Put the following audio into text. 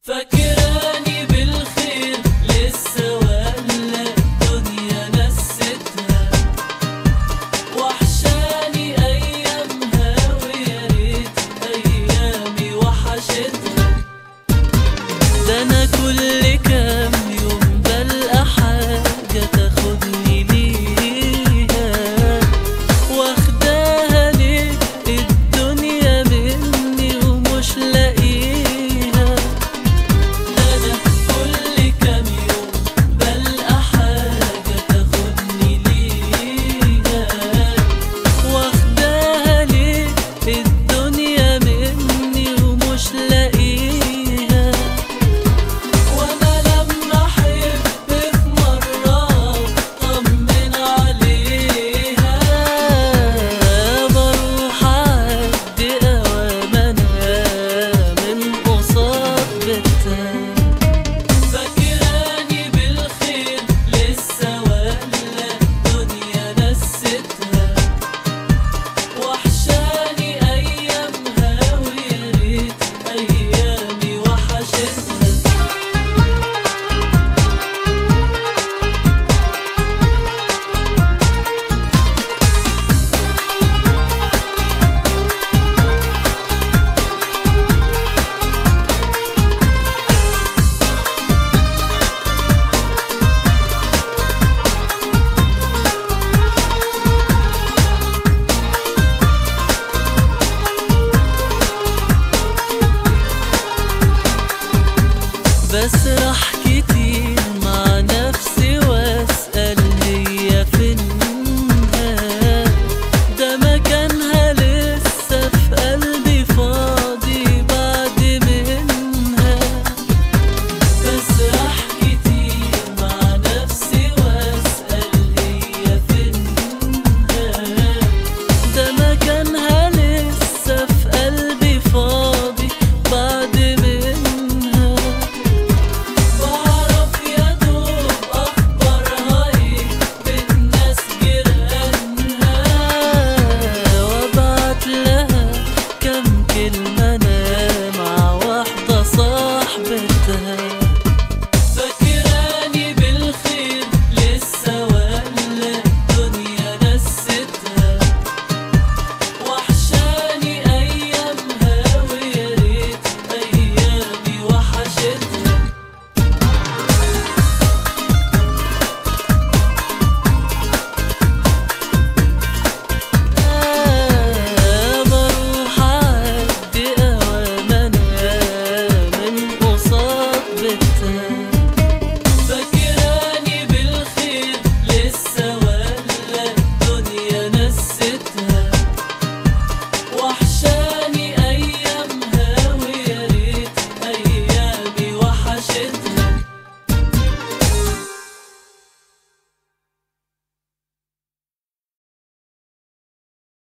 فاكراني بالخير لسه ولا الدنيا نستها وحشاني ايامها ويا ريت ايامي وحشتها ده انا كل كام يوم بلقى حاجة تاخدني ليها واخداها ليه الدنيا مني ومش لاقيها ده انا كل كام يوم بلقى حاجة تاخدني ليها واخداها ليه الدنيا مني ومش لاقيها وانا لما احب في مرة اطمن عليها بروح اعدي اوام انا من قصاد بيتها فاكراني بالخير لسه ولا الدنيا نستها وحشاني ايامها ويا ريت ايامي وحشتها بسرح كتير